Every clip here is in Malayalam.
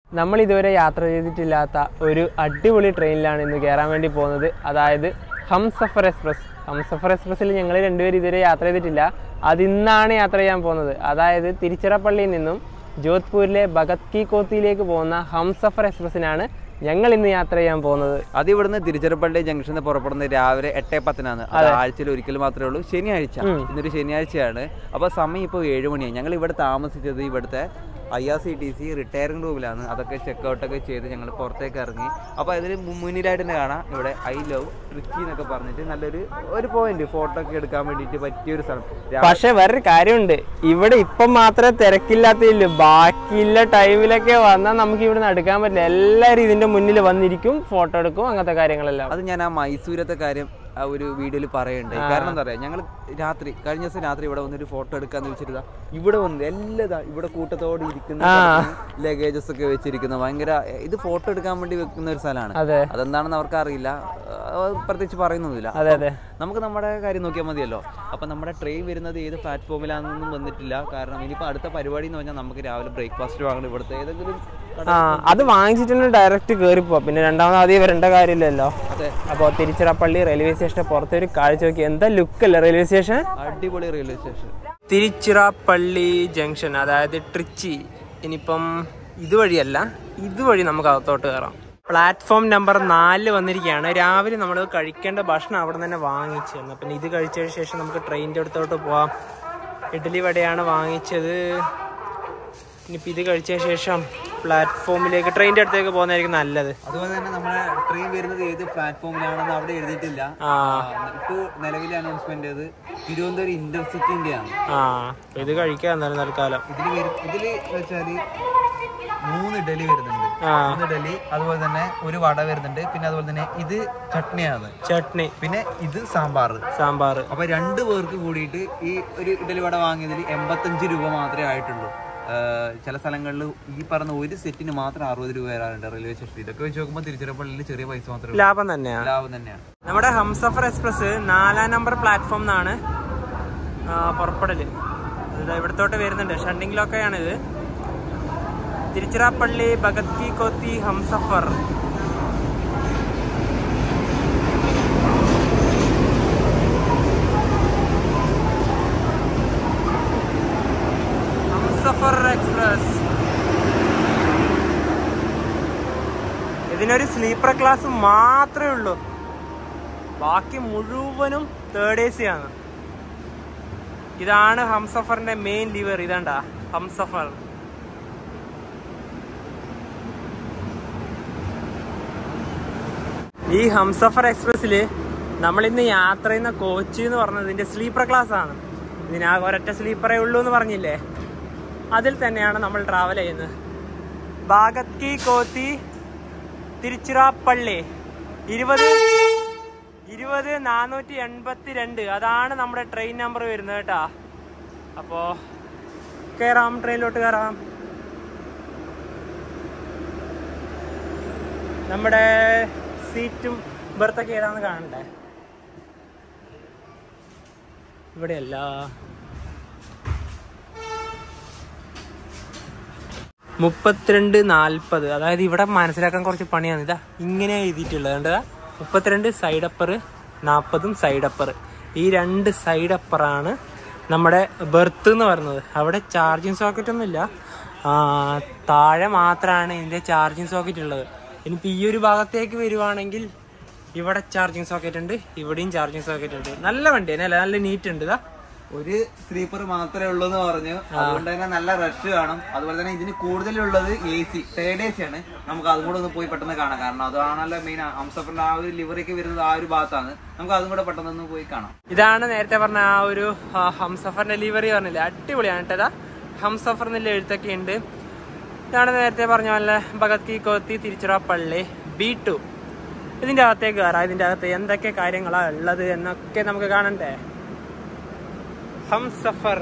നമ്മൾ ഇതുവരെ യാത്ര ചെയ്തിട്ടില്ലാത്ത ഒരു അടിപൊളി ട്രെയിനിലാണ് ഇന്ന് കയറാൻ വേണ്ടി പോകുന്നത് അതായത് ഹംസഫർ എക്സ്പ്രസ് ഹംസഫർ എക്സ്പ്രസ്സിൽ ഞങ്ങൾ രണ്ടുപേരും ഇതുവരെ യാത്ര ചെയ്തിട്ടില്ല അത് ഇന്നാണ് യാത്ര ചെയ്യാൻ പോകുന്നത് അതായത് തിരുച്ചിറപ്പള്ളിയിൽ നിന്നും ജോധ്പൂരിലെ ഭഗത് കി കോത്തിയിലേക്ക് പോകുന്ന ഹംസഫർ എക്സ്പ്രസ്സിനാണ് ഞങ്ങൾ ഇന്ന് യാത്ര ചെയ്യാൻ പോകുന്നത് അത് ഇവിടുന്ന് തിരുച്ചിറപ്പള്ളി ജംഗ്ഷനിൽ പുറപ്പെടുന്നത് രാവിലെ എട്ടേ പത്തിനാണ് അത് ആഴ്ചയിൽ ഒരിക്കൽ മാത്രമേ ഉള്ളൂ ശനിയാഴ്ച ഇന്നൊരു ശനിയാഴ്ചയാണ് അപ്പോൾ സമയം ഇപ്പോൾ ഏഴ് മണിയാണ് ഞങ്ങൾ ഇവിടെ താമസിച്ചത് ഇവിടുത്തെ I R C T C retiring റൂമിലാണ് അതൊക്കെ ചെക്കൗട്ടൊക്കെ ചെയ്ത് ഞങ്ങൾ പുറത്തേക്ക് ഇറങ്ങി അപ്പോൾ അതിന് മുന്നിലായിട്ട് തന്നെ കാണാം ഇവിടെ ഐ ലവ് ട്രിച്ചി എന്നൊക്കെ പറഞ്ഞിട്ട് നല്ലൊരു ഒരു പോയിന്റ് ഫോട്ടോ ഒക്കെ എടുക്കാൻ വേണ്ടിയിട്ട് പറ്റിയ ഒരു സ്ഥലം രാ- പക്ഷെ വേറൊരു കാര്യമുണ്ട് ഇവിടെ ഇപ്പം മാത്രമേ തിരക്കില്ലാത്തതില്ല ബാക്കിയുള്ള ടൈമിലൊക്കെ വന്നാൽ നമുക്ക് ഇവിടെ നിന്ന് എടുക്കാൻ പറ്റില്ല എല്ലാവരും ഇതിന്റെ മുന്നിൽ വന്നിരിക്കും ഫോട്ടോ എടുക്കും അങ്ങനത്തെ കാര്യങ്ങളെല്ലാം അത് ഞാൻ ആ മൈസൂരത്തെ കാര്യം ആ ഒരു വീഡിയോയിൽ പറയുന്നുണ്ട് കാരണം എന്താ പറയാ ഞങ്ങൾ രാത്രി കഴിഞ്ഞ ദിവസം രാത്രി ഇവിടെ വന്നൊരു ഫോട്ടോ എടുക്കാന്ന് വെച്ചിട്ട് ഇവിടെ വന്ന് എല്ലാതാ ഇവിടെ കൂട്ടത്തോടെ ഇരിക്കുന്ന ലഗേജസ് ഒക്കെ വെച്ചിരിക്കുന്ന ഭയങ്കര ഇത് ഫോട്ടോ എടുക്കാൻ വേണ്ടി വെക്കുന്ന ഒരു സ്ഥലമാണ് അതെ അതെന്താണെന്ന് അവർക്ക് അറിയില്ല പ്രത്യേകിച്ച് പറയുന്നൊന്നുമില്ല അതെ അതെ നമുക്ക് നമ്മുടെ കാര്യം നോക്കിയാൽ മതിയല്ലോ അപ്പം നമ്മുടെ ട്രെയിൻ വരുന്നത് ഏത് പ്ലാറ്റ്ഫോമിലാണെന്നൊന്നും വന്നിട്ടില്ല കാരണം ഇനിയിപ്പോൾ അടുത്ത പരിപാടി എന്ന് പറഞ്ഞാൽ നമുക്ക് രാവിലെ ബ്രേക്ക്ഫാസ്റ്റ് വാങ്ങണം ഇവിടുത്തെ ഏതെങ്കിലും കട- ആ അത് വാങ്ങിച്ചിട്ടുണ്ടെങ്കിൽ ഡയറക്റ്റ് കയറി പോവാം പിന്നെ രണ്ടാമത് ആദ്യം വരേണ്ട കാര്യമില്ലല്ലോ അതെ അപ്പോൾ തിരുച്ചിറപ്പള്ളി റെയിൽവേ സ്റ്റേഷന്റെ പുറത്തെ ഒരു കാഴ്ച നോക്കി എന്താ ലുക്കല്ലേ റെയിൽവേ സ്റ്റേഷൻ അടിപൊളി റെയിൽവേ സ്റ്റേഷൻ തിരുച്ചിറപ്പള്ളി ജംഗ്ഷൻ അതായത് ട്രിച്ചി ഇനിയിപ്പം ഇതുവഴിയല്ല ഇതുവഴി നമുക്ക് അകത്തോട്ട് കയറാം പ്ലാറ്റ്ഫോം നമ്പർ നാലില് വന്നിരിക്കുകയാണ് രാവിലെ നമ്മൾ കഴിക്കേണ്ട ഭക്ഷണം അവിടെ നിന്ന് തന്നെ വാങ്ങിച്ചു തന്നു പിന്നെ ഇത് കഴിച്ചതിന് ശേഷം നമുക്ക് ട്രെയിനിൻ്റെ അടുത്തോട്ട് പോവാം ഇഡ്ഡലി വടയാണ് വാങ്ങിച്ചത് ഇനിയിപ്പോൾ ഇത് കഴിച്ചതിന് ശേഷം പ്ലാറ്റ്ഫോമിലേക്ക് ട്രെയിനിൻ്റെ അടുത്തേക്ക് പോകുന്നതായിരിക്കും നല്ലത് അതുപോലെ തന്നെ നമ്മുടെ ട്രെയിൻ വരുന്നത് ഏത് പ്ലാറ്റ്ഫോമിലാണെന്ന് അവിടെ എഴുതിയിട്ടില്ല ആ ഇപ്പോൾ നിലവിലെ അനൗൺസ്മെന്റ് ചെയ്ത് തിരുവനന്തപുരം ഇന്റർസിറ്റിന്റെ ആണ് ആ അപ്പോൾ ഇത് കഴിക്കാം എന്നാലും തൽക്കാലം ഇതിൽ വരും ഇതിൽ വെച്ചാല് മൂന്ന് ഇഡലി വരുന്നുണ്ട് ആ മൂന്ന് ഇഡലി അതുപോലെ തന്നെ ഒരു വട വരുന്നുണ്ട് പിന്നെ അതുപോലെ തന്നെ ഇത് ചട്നിയാണ് ചട്നി പിന്നെ ഇത് സാമ്പാർ സാമ്പാർ അപ്പൊ രണ്ട് പേർക്ക് കൂടിയിട്ട് ഈ ഒരു ഇഡലി വട വാങ്ങിയതിൽ എൺപത്തഞ്ച് രൂപ മാത്രമേ ആയിട്ടുള്ളൂ ആഹ് ചില സ്ഥലങ്ങളിൽ ഈ പറഞ്ഞ ഒരു സെറ്റിന് മാത്രം അറുപത് രൂപ വരാറുണ്ട് റെയിൽവേ സ്റ്റേഷൻ ഇതൊക്കെ വെച്ച് നോക്കുമ്പോൾ തിരുച്ചിറപ്പള്ളിയിൽ ചെറിയ പൈസ മാത്രമേ ഉള്ളൂ ലാഭം തന്നെയാണ് ലാഭം തന്നെയാണ് നമ്മുടെ ഹംസഫർ എക്സ്പ്രസ് നാലാം നമ്പർ പ്ലാറ്റ്ഫോം നിന്നാണ് പുറപ്പെടല് ഇത് ഇവിടത്തോട്ട് വരുന്നുണ്ട് ഷണ്ടിങ്ങിലൊക്കെയാണ് ഇത് തിരുച്ചിറാപ്പള്ളി ഭഗത് കി കോത്തി ഹംസഫർ ഹംസഫർ എക്സ്പ്രസ് ഇതിനൊരു സ്ലീപ്പർ ക്ലാസ് മാത്രമേ ഉള്ളൂ ബാക്കി മുഴുവനും തേർഡ് എ സി ആണ് ഇതാണ് ഹംസഫറിന്റെ മെയിൻ ലിവർ ഇതാണ്ടാ ഹംസഫർ ഈ ഹംസഫർ എക്സ്പ്രസ്സിൽ നമ്മൾ ഇന്ന് യാത്ര ചെയ്യുന്ന കോച്ച് എന്ന് പറഞ്ഞത് ഇതിന്റെ സ്ലീപ്പർ ക്ലാസ് ആണ് ഇതിനാകെ ഒരൊറ്റ സ്ലീപ്പറേ ഉള്ളൂ എന്ന് പറഞ്ഞില്ലേ അതിൽ തന്നെയാണ് നമ്മൾ ട്രാവൽ ചെയ്യുന്നത് ഭാഗത് കി കോത്തി തിരുച്ചിറാപ്പള്ളി ഇരുപത് ഇരുപത് നാനൂറ്റി എൺപത്തി രണ്ട് അതാണ് നമ്മുടെ ട്രെയിൻ നമ്പർ വരുന്നത് കേട്ടാ അപ്പോ കയറാം ട്രെയിനിലോട്ട് കയറാം നമ്മുടെ സീറ്റും ബർത്തൊക്കെ ഏതാന്ന് കാണണ്ടേ ഇവിടെയല്ല മുപ്പത്തിരണ്ട് നാൽപ്പത് അതായത് ഇവിടെ മനസ്സിലാക്കാൻ കുറച്ച് പണിയാണ് ഇതാ ഇങ്ങനെ എഴുതിയിട്ടുള്ളത് കണ്ടതാ മുപ്പത്തിരണ്ട് സൈഡ് അപ്പർ നാൽപ്പതും സൈഡ് അപ്പർ ഈ രണ്ട് സൈഡ് അപ്പറാണ് നമ്മുടെ ബെർത്ത് എന്ന് പറയുന്നത് അവിടെ ചാർജിങ് സോക്കറ്റ് ഒന്നുമില്ല ആ, താഴെ മാത്രമാണ് ഇതിന്റെ ചാർജിങ് സോക്കറ്റ് ഉള്ളത് ഇനിയിപ്പോൾ ഈ ഒരു ഭാഗത്തേക്ക് വരുവാണെങ്കിൽ ഇവിടെ ചാർജിങ് സോക്കറ്റ് ഉണ്ട് ഇവിടെയും ചാർജിങ് സോക്കറ്റ് ഉണ്ട് നല്ല വണ്ടിയാണ് അല്ലേ നല്ല നീറ്റ് ഉണ്ട് ഇതാ ഒരു സ്ലീപ്പർ മാത്രമേ ഉള്ളൂ എന്ന് പറഞ്ഞു അതുകൊണ്ട് തന്നെ നല്ല റഷ് കാണും അതുപോലെ തന്നെ ഇതിന് കൂടുതലുള്ളത് A C third A C ആണ് നമുക്ക് അതും കൂടെ ഒന്ന് പോയി പെട്ടെന്ന് കാണാം കാരണം അതാണല്ലോ മെയിൻ ഹംസഫറിന്റെ ആ ഒരു ലിവറൊക്കെ വരുന്നത് ആ ഒരു ഭാഗത്താണ് നമുക്ക് അതും കൂടെ പെട്ടെന്ന് ഒന്ന് പോയി കാണാം ഇതാണ് നേരത്തെ പറഞ്ഞ ആ ഒരു ആ, ഹംസഫർ ഡെലിവറി പറഞ്ഞില്ലേ അടിപൊളിയാണ് കേട്ടോ ഇതാ ഹംസഫർ എന്നുള്ള എഴുത്തൊക്കെ ഉണ്ട് ഇതാണ് നേരത്തെ പറഞ്ഞ പോലെ ഭഗത് കി കോത്തി തിരുച്ചിറപ്പള്ളി ബി ടു ഇതിന്റെ അകത്തേക്ക് കയറാം ഇതിന്റെ അകത്ത് എന്തൊക്കെ കാര്യങ്ങളാ ഉള്ളത് എന്നൊക്കെ നമുക്ക് കാണണ്ടേ ഹംസഫർ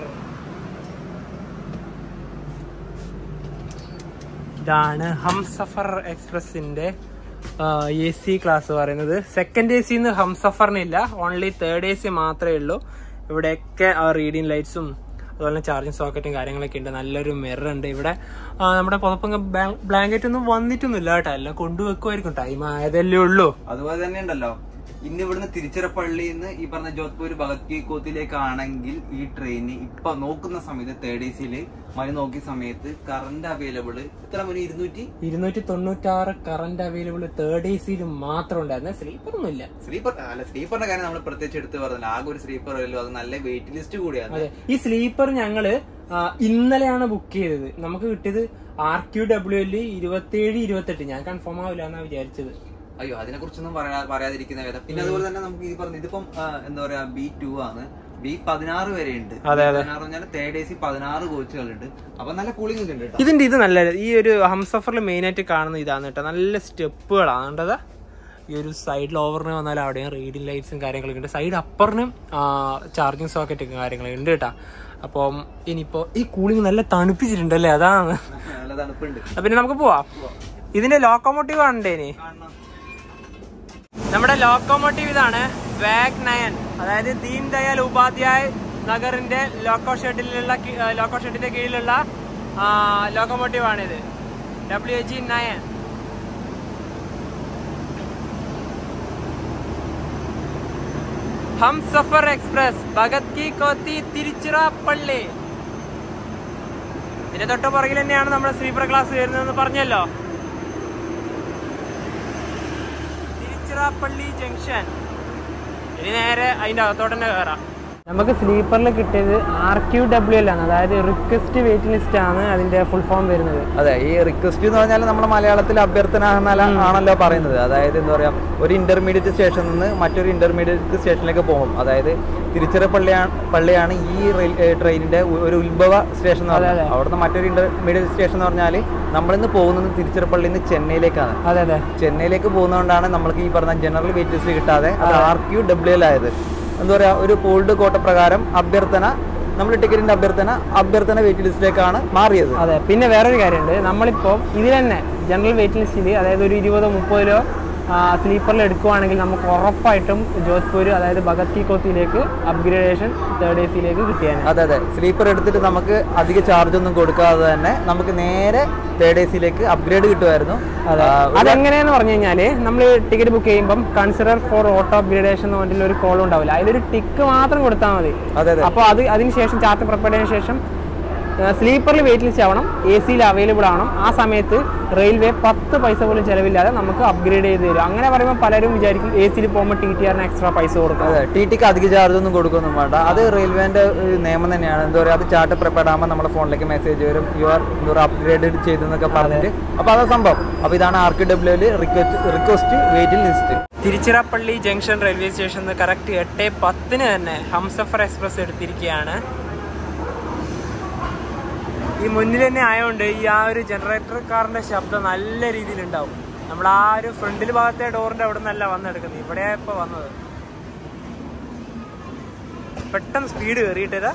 ഇതാണ് ഹംസഫർ എക്സ്പ്രസിന്റെ എ സി ക്ലാസ് പറയുന്നത് സെക്കൻഡ് എ സിന്ന് ഹംസഫറിനില്ല ഓൺലി തേർഡ് എ സി മാത്രമേ ഉള്ളൂ ഇവിടെയൊക്കെ ആ റീഡിംഗ് ലൈറ്റ്സും അതുപോലെ തന്നെ ചാർജിങ് സോക്കറ്റും കാര്യങ്ങളൊക്കെ ഉണ്ട് നല്ലൊരു മിറർ ഉണ്ട് ഇവിടെ ആ, നമ്മുടെ പുതപ്പങ്ങ ബ്ലാങ്കറ്റ് ഒന്നും വന്നിട്ടൊന്നുമില്ല കേട്ടോ എല്ലാം കൊണ്ടുവെക്കുമായിരിക്കും ടൈം ആയതല്ലേ ഉള്ളൂ അതുപോലെ തന്നെ ഉണ്ടല്ലോ ഇന്ന് ഇവിടുന്ന് തിരുച്ചിറപ്പള്ളിയിൽ നിന്ന് ഈ പറഞ്ഞ ജോധ്പൂർ ഭഗത് കി കോത്തിലേക്കാണെങ്കിൽ ഈ ട്രെയിന് ഇപ്പൊ നോക്കുന്ന സമയത്ത് തേർഡ് എ സിയില് മണി നോക്കിയ സമയത്ത് കറണ്ട് അവൈലബിൾ എത്ര മണി ഇരുന്നൂറ്റി ഇരുന്നൂറ്റി തൊണ്ണൂറ്റാറ് കറന്റ് അവൈലബിൾ തേർഡ് എ സിയിൽ മാത്രം ഉണ്ടായിരുന്നു സ്ലീപ്പർ ഒന്നും ഇല്ല സ്ലീപ്പർ അല്ല സ്ലീപ്പറിന്റെ കാര്യം നമ്മൾ പ്രത്യേകിച്ച് എടുത്ത് പറഞ്ഞില്ല ആകെ ഒരു സ്ലീപ്പർ ഉള്ളൂ അത് നല്ല വെയിറ്റ് ലിസ്റ്റ് കൂടിയാണ് അതെ ഈ സ്ലീപ്പർ ഞങ്ങള് ആ, ഇന്നലെയാണ് ബുക്ക് ചെയ്തത് നമുക്ക് കിട്ടിയത് ആർ ക്യു ഡബ്ല്യു എൽ ഇരുപത്തിയേഴ് ഇരുപത്തെട്ട് ഞാൻ കൺഫേം ആവില്ല എന്നാ വിചാരിച്ചത് അയ്യോ അതിനെ കുറിച്ചൊന്നും പറയാ പറയാതിരിക്കുന്ന വേദം പിന്നെ അതുപോലെ തന്നെ നമുക്ക് ഈ പറഞ്ഞ ഇതിപ്പം ആ, എന്താ പറയാ ബി ടു ആണ് ബി പതിനാറ് വരെ ഉണ്ട് അതെ, അതെ. പതിനാറ് പറഞ്ഞാൽ തേർഡ് എ സി പതിനാറ് കോച്ചുകളുണ്ട് അപ്പൊ നല്ല കൂളിംഗ് ഉണ്ട് കേട്ടോ ഇതിന്റെ ഇത് നല്ല ഈ ഒരു ഹംസഫറിൽ മെയിൻ ആയിട്ട് കാണുന്ന ഇതാണ് കേട്ടോ നല്ല സ്റ്റെപ്പുകളാണ് കണ്ടത് ഈ ഒരു സൈഡിൽ ഓവറിന് വന്നാൽ അവിടെയും റീഡിംഗ് ലൈറ്റ്സും കാര്യങ്ങളൊക്കെ ഉണ്ട് സൈഡ് അപ്പറിനും ചാർജിങ് സോക്കറ്റും കാര്യങ്ങളൊക്കെ ഉണ്ട് കേട്ടോ അപ്പം ഇനിയിപ്പോ ഈ കൂളിംഗ് നല്ല തണുപ്പിച്ചിട്ടുണ്ടല്ലേ അതാണ് നല്ല തണുപ്പുണ്ട് അപ്പൊ പിന്നെ നമുക്ക് പോവാം ഇതിന്റെ ലോക്കോമോട്ടീവ് ആണല്ലേ ഇനി കാണണം നമ്മുടെ ലോക്കോമോട്ടീവ് ഇതാണ് വാഗ് നയൻ അതായത് ദീൻ ദയാൽ ഉപാധ്യായ് നഗറിന്റെ ലോക്കോ ഷെഡിലുള്ള കി- ആ, ലോക്കോ ഷെഡിന്റെ കീഴിലുള്ള ലോക്കോമോട്ടീവ് ആണിത് W G nine Humsafar express Bhagat ki Kothi Tiruchirappalli ഇതിന്റെ തൊട്ട് പുറകിൽ തന്നെയാണ് നമ്മുടെ സ്ലീപ്പർ ക്ലാസ് വരുന്നതെന്ന് പറഞ്ഞല്ലോ തിരുച്ചിറപ്പള്ളി ജംഗ്ഷൻ ഇനി നേരെ അതിന്റെ അകത്തോട്ട് തന്നെ കയറാം നമുക്ക് സ്ലീപ്പറിൽ കിട്ടിയത് ആർ ക്യു ഡബ്ല്യു എൽ ആണ് അതായത് റിക്വസ്റ്റ് വെയിറ്റ് ലിസ്റ്റ് ആണ് അതിന്റെ ഫുൾ ഫോം വരുന്നത് അതെ ഈ റിക്വസ്റ്റ് എന്ന് പറഞ്ഞാൽ നമ്മുടെ മലയാളത്തിൽ അഭ്യർത്ഥന എന്നല്ല ആണല്ലോ പറയുന്നത് അതായത് എന്താ പറയാ ഒരു ഇന്റർമീഡിയറ്റ് സ്റ്റേഷനിൽ നിന്ന് മറ്റൊരു ഇന്റർമീഡിയറ്റ് സ്റ്റേഷനിലേക്ക് പോകും അതായത് തിരുച്ചിറപ്പള്ളിയാണ് പള്ളിയാണ് ഈ റെയിൽ ഏ, ട്രെയിനിന്റെ ഉ- ഒരു ഉത്ഭവ സ്റ്റേഷൻ എന്ന് പറഞ്ഞാൽ അവിടുന്ന് മറ്റൊരു ഇന്റർമീഡിയറ്റ് സ്റ്റേഷൻ എന്ന് പറഞ്ഞാൽ നമ്മളിന്ന് പോകുന്നത് തിരുച്ചിറപ്പള്ളിയിൽ നിന്ന് ചെന്നൈയിലേക്കാണ് അതെ അതെ ചെന്നൈയിലേക്ക് പോകുന്നതുകൊണ്ടാണ് നമ്മൾക്ക് ഈ പറഞ്ഞ ജനറൽ വെയിറ്റ് ലിസ്റ്റ് കിട്ടാതെ അത് ആർ ക്യു ഡബ്ല്യു എൽ ആയത് എന്താ പറയാ ഒരു പോൾഡ് കോട്ട പ്രകാരം അഭ്യർത്ഥന നമ്മൾ ടിക്കറ്റിന്റെ അഭ്യർത്ഥന അഭ്യർത്ഥന വെയിറ്റ് ലിസ്റ്റിലേക്കാണ് മാറിയത് അതെ പിന്നെ വേറൊരു കാര്യമുണ്ട് നമ്മളിപ്പോൾ ഇതിൽ തന്നെ ജനറൽ വെയിറ്റ് ലിസ്റ്റിൽ അതായത് ഒരു ഇരുപതോ മുപ്പതിലോ സ്ലീപ്പറിൽ എടുക്കുവാണെങ്കിൽ നമുക്ക് ഉറപ്പായിട്ടും ജോധ്പൂർ അതായത് ഭഗത് കി കോത്തിയിലേക്ക് അപ്ഗ്രേഡേഷൻ തേർഡ് എ സിയിലേക്ക് കിട്ടിയാണ് അതെ അതെ സ്ലീപ്പർ എടുത്തിട്ട് നമുക്ക് അധിക ചാർജ് ഒന്നും കൊടുക്കാതെ തന്നെ നമുക്ക് നേരെ തേർഡ് എ സിയിലേക്ക് അപ്ഗ്രേഡ് കിട്ടുമായിരുന്നു ആ, അതെങ്ങനെയാന്ന് പറഞ്ഞു കഴിഞ്ഞാൽ നമ്മൾ ടിക്കറ്റ് ബുക്ക് ചെയ്യുമ്പം കൺസിഡർ ഫോർ ഓട്ടോ അപ്ഗ്രേഡേഷൻ എന്ന് പറഞ്ഞിട്ടുള്ള ഒരു കോൾ ഉണ്ടാവില്ല അതിലൊരു ടിക്ക് മാത്രം കൊടുത്താൽ മതി അതെ അതെ അപ്പോൾ അത് അതിന് ശേഷം ചാർട്ട് പ്രിപ്പയർ ചെയ്തതിനു ശേഷം സ്ലീപ്പറിൽ വെയിറ്റ് ലിസ്റ്റ് ആവണം എ സിയിൽ അവൈലബിൾ ആവണം ആ സമയത്ത് റെയിൽവേ പത്ത് പൈസ പോലും ചിലവില്ലാതെ നമുക്ക് അപ്ഗ്രേഡ് ചെയ്ത് തരും അങ്ങനെ പറയുമ്പോൾ പലരും വിചാരിക്കും എ സിയിൽ പോകുമ്പോൾ ടി ടി ആറിന് എക്സ്ട്രാ പൈസ കൊടുക്കണം അതെ ടി ടിക്ക് അധിക ചാർജ് ഒന്നും കൊടുക്കൊന്നും വേണ്ട അത് റെയിൽവേന്റെ ഒരു നിയമം തന്നെയാണ് എന്താ പറയുക അത് ചാർട്ട് പ്രിപ്പയർഡ് ആകുമ്പോൾ നമ്മുടെ ഫോണിലേക്ക് മെസ്സേജ് വരും യു ആർ എന്താ പറയുക അപ്ഗ്രേഡ് ചെയ്തു എന്നൊക്കെ പറഞ്ഞിട്ട് അപ്പോൾ അതാ സംഭവം അപ്പോൾ ഇതാണ് ആർ കെ ഡബ്ല്യൂല് request request waiting list Tiruchirappalli junction railway സ്റ്റേഷനിൽ കറക്റ്റ് എട്ട് പത്തിന് തന്നെ ഹംസഫർ എക്സ്പ്രസ് എടുത്തിരിക്കുകയാണ് ഈ മുന്നിൽ തന്നെ ആയതുകൊണ്ട് ഈ ആ ഒരു ജനറേറ്റർ കാറിന്റെ ശബ്ദം നല്ല രീതിയിൽ ഉണ്ടാവും നമ്മൾ ആ ഒരു ഫ്രണ്ടിൽ ഭാഗത്തെ ഡോറിന്റെ അവിടെ നിന്നല്ല വന്നെടുക്കുന്നത് ഇവിടെയാ ഇപ്പൊ വന്നത് പെട്ടെന്ന് സ്പീഡ് കയറിയിട്ടതാ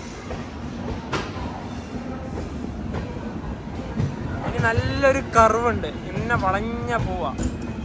ഇനി നല്ലൊരു കർവ് ഉണ്ട് ഇന്നെ വളഞ്ഞ പോവാ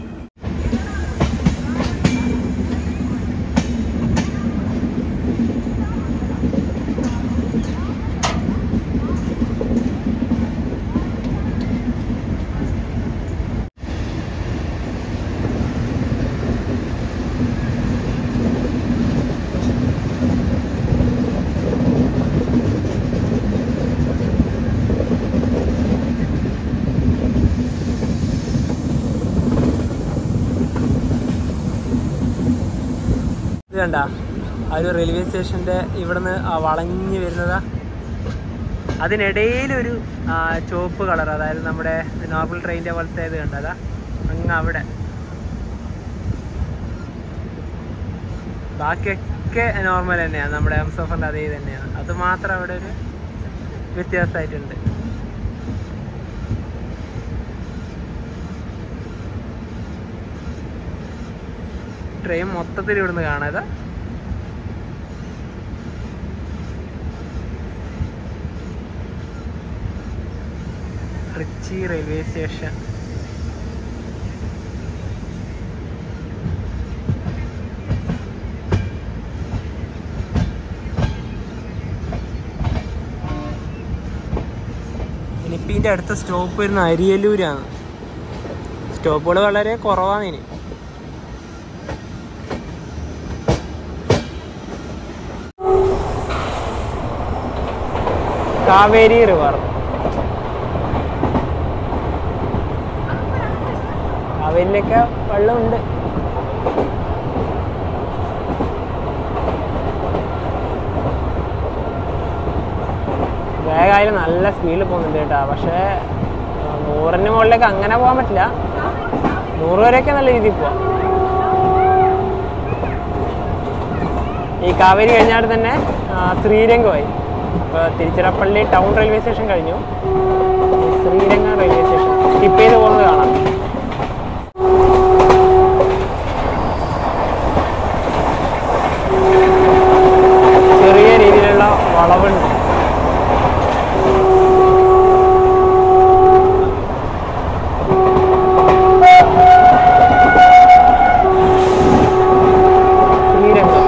ഇത് കണ്ട ആ ഒരു റെയിൽവേ സ്റ്റേഷന്റെ ഇവിടുന്ന് ആ വളഞ്ഞു വരുന്നതാ അതിനിടയിലൊരു ആ, ചുവപ്പ് കളർ അതായത് നമ്മുടെ നോർമൽ ട്രെയിനിന്റെ പോലത്തെ ഇത് കണ്ടതാ അങ്ങ് അവിടെ ബാക്കിയൊക്കെ നോർമൽ തന്നെയാണ് നമ്മുടെ എംസോഫറിന്റെ അതേ തന്നെയാണ് അത് മാത്രം അവിടെ ഒരു വ്യത്യാസമായിട്ടുണ്ട് ട്രെയിൻ മൊത്തത്തിൽ ഇവിടുന്ന് കാണാതെ ട്രിച്ചി റെയിൽവേ സ്റ്റേഷൻ ഇതിന്റെ അടുത്ത സ്റ്റോപ്പ് വരുന്ന അരിയല്ലൂരാണ് സ്റ്റോപ്പുകൾ വളരെ കുറവാണ് ഇനി കാവേരി റിവർ കാവേരിയിലൊക്കെ വെള്ളമുണ്ട് വേഗമായാലും നല്ല സ്പീഡിൽ പോകുന്നുണ്ട് കേട്ടോ പക്ഷേ ആ, നൂറിന് മുകളിലേക്ക് അങ്ങനെ പോകാൻ പറ്റില്ല നൂറ് വരെയൊക്കെ നല്ല രീതിയിൽ പോവാം ഈ കാവേരി കഴിഞ്ഞാൽ തന്നെ ആ, ശ്രീരംഗമായി ഇപ്പോൾ തിരുച്ചിറപ്പള്ളി ടൗൺ റെയിൽവേ സ്റ്റേഷൻ കഴിഞ്ഞു ഇനി ശ്രീരംഗം റെയിൽവേ സ്റ്റേഷൻ സ്കിപ്പ് ചെയ്ത് പോകുന്നത് കാണാം ചെറിയ രീതിയിലുള്ള വളവുണ്ട് ശ്രീരംഗം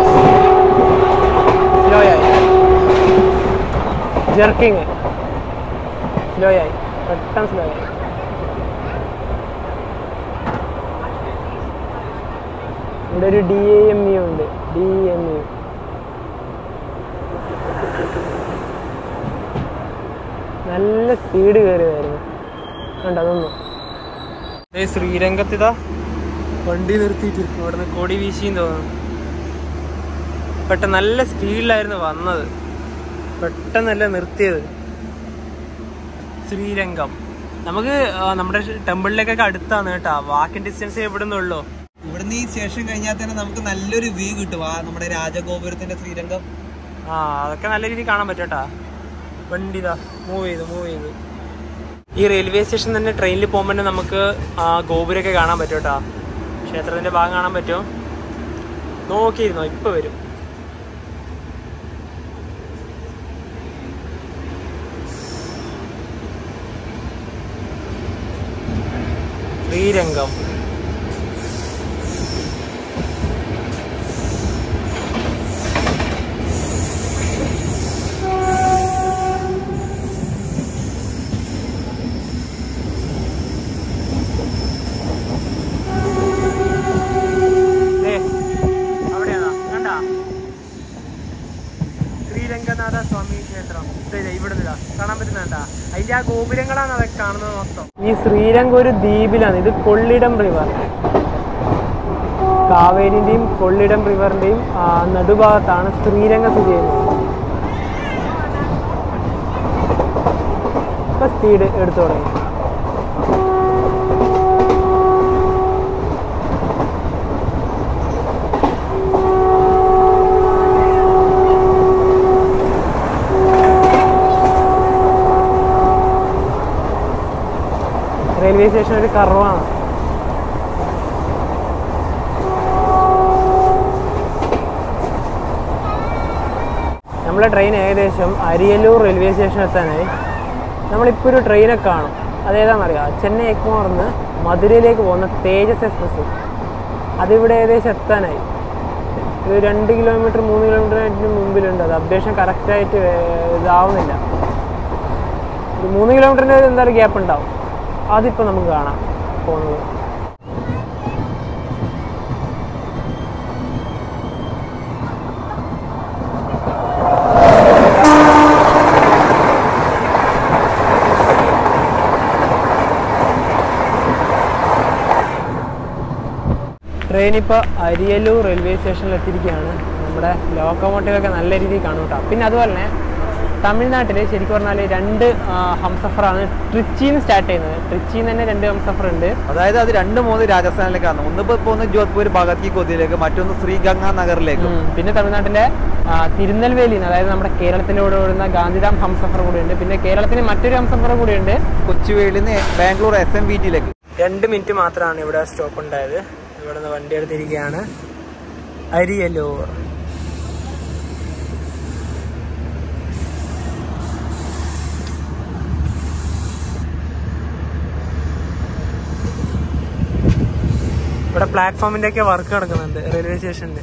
സ്ലോ ആയി ജെർക്കിങ് സ്ലോ ആയി പെട്ടെന്ന് സ്ലോ ആയി ഇവിടെ ഒരു ഡി എം യു ഉണ്ട് ഡി എം യു നല്ല സ്പീഡ് കയറിയതായിരുന്നു കണ്ടോ അതൊന്നും ശ്രീരംഗത്തിതാ വണ്ടി നിർത്തിയിട്ട് ഇവിടുന്ന് കൊടി വീശിയും തോന്നുന്നു പെട്ടെന്ന് നല്ല സ്പീഡിലായിരുന്നു വന്നത് പെട്ടെന്നല്ല നിർത്തിയത് ശ്രീരംഗം നമുക്ക് ആ, നമ്മുടെ ടെമ്പിളിലേക്കൊക്കെ അടുത്താണ് കേട്ടാ വാക്കിംഗ് ഡിസ്റ്റൻസ് എവിടെ നിന്നുള്ളൂ ഇവിടുന്ന് ഈ സ്റ്റേഷൻ കഴിഞ്ഞാൽ തന്നെ നമുക്ക് നല്ലൊരു വ്യൂ കിട്ടും ആ നമ്മുടെ രാജഗോപുരത്തിന്റെ ശ്രീരംഗം ആ അതൊക്കെ നല്ല രീതിയിൽ കാണാൻ പറ്റും കേട്ടാ വണ്ടി ഇതാ മൂവ് ചെയ്തു മൂവ് ചെയ്തു ഈ റെയിൽവേ സ്റ്റേഷൻ തന്നെ ട്രെയിനിൽ പോകുമ്പോൾ തന്നെ നമുക്ക് ആ ഗോപുരമൊക്കെ കാണാൻ പറ്റും കേട്ടാ ക്ഷേത്രത്തിന്റെ ഭാഗം കാണാൻ പറ്റും നോക്കിയിരുന്നോ ഇപ്പൊ വരും ശ്രീരംഗം ദേ, അവിടെയാണോ? കണ്ടാ? ശ്രീരംഗനാഥ സ്വാമി ക്ഷേത്രം ദേ, ദേ, ഇവിടുന്ന് ഇതാ. കാണാൻ പറ്റുന്നുണ്ടാ അതിന്റെ ആ ഗോപുരങ്ങളാണ് അതൊക്കെ കാണുന്നത് മൊത്തം ഈ ശ്രീരംഗം ഒരു ദ്വീപിലാണ് ഇത് കൊള്ളിടം റിവർ കാവേരിന്റെയും കൊള്ളിടം റിവറിന്റെയും ആ, നടുഭാഗത്താണ് ശ്രീരംഗം സ്ഥിതി ചെയ്യുന്നത് ഇപ്പൊ സ്പീഡ് എടുത്തു തുടങ്ങി റെയിൽവേ സ്റ്റേഷൻ ഒരു കർവാണ് നമ്മളെ ട്രെയിൻ ഏകദേശം അരിയല്ലൂർ റെയിൽവേ സ്റ്റേഷൻ എത്താനായി നമ്മളിപ്പോൾ ഒരു ട്രെയിനൊക്കെ കാണും അതേതാണെന്നറിയാം ചെന്നൈ എക്മോർന്ന് മധുരയിലേക്ക് പോകുന്ന തേജസ് എക്സ്പ്രസ് അതിവിടെ ഏകദേശം എത്താനായി ഒരു രണ്ട് കിലോമീറ്റർ മൂന്ന് കിലോമീറ്ററിന് മുമ്പിലുണ്ട് അത് അപ്ഡേഷൻ കറക്റ്റായിട്ട് ഇതാവുന്നില്ല ഒരു മൂന്ന് കിലോമീറ്ററിൻ്റെ എന്തായാലും ഗ്യാപ്പ് ഉണ്ടാവും അതിപ്പോൾ നമുക്ക് കാണാം പോകുന്നത് ട്രെയിൻ ഇപ്പോൾ അരിയല്ലൂർ റെയിൽവേ സ്റ്റേഷനിൽ എത്തിയിരിക്കുകയാണ് നമ്മുടെ ലോക്കോമോട്ടീവൊക്കെ നല്ല രീതിയിൽ കാണും കേട്ടോ പിന്നെ അതുപോലെ തന്നെ തമിഴ്നാട്ടിൽ ശരിക്കും പറഞ്ഞാൽ രണ്ട് ആ, ഹംസഫറാണ് ട്രിച്ചിന്ന് സ്റ്റാർട്ട് ചെയ്യുന്നത് ട്രിച്ചിന്ന് തന്നെ രണ്ട് ഹംസഫർ ഉണ്ട് അതായത് അത് രണ്ട് മൂന്ന് രാജസ്ഥാനിലേക്കാണ് ഒന്നിപ്പോ പോകുന്നത് ജോധ്പൂർ ഭഗത് കി കൊതിയിലേക്ക് മറ്റൊന്ന് ശ്രീഗംഗ നഗറിലേക്ക് ഉം. പിന്നെ തമിഴ്നാട്ടിലെ ആ, തിരുനെൽവേലിന്ന് അതായത് നമ്മുടെ കേരളത്തിലൂടെ ഓടുന്ന ഗാന്ധിധാം ഹംസഫർ കൂടിയുണ്ട് പിന്നെ കേരളത്തിന് മറ്റൊരു ഹംസഫർ കൂടിയുണ്ട് കൊച്ചുവേളിയിൽ നിന്ന് ബാംഗ്ലൂർ എസ് എം വി ടിയിലേക്ക് രണ്ട് മിനിറ്റ് മാത്രമാണ് ഇവിടെ സ്റ്റോപ്പ് ഉണ്ടായത് ഇവിടെ നിന്ന് വണ്ടി എടുത്തിരിക്കുകയാണ് അരിയല്ലൂർ ഇവിടെ പ്ലാറ്റ്ഫോമിന്റെ ഒക്കെ വർക്ക് നടക്കുന്നുണ്ട് റെയിൽവേ സ്റ്റേഷനിൽ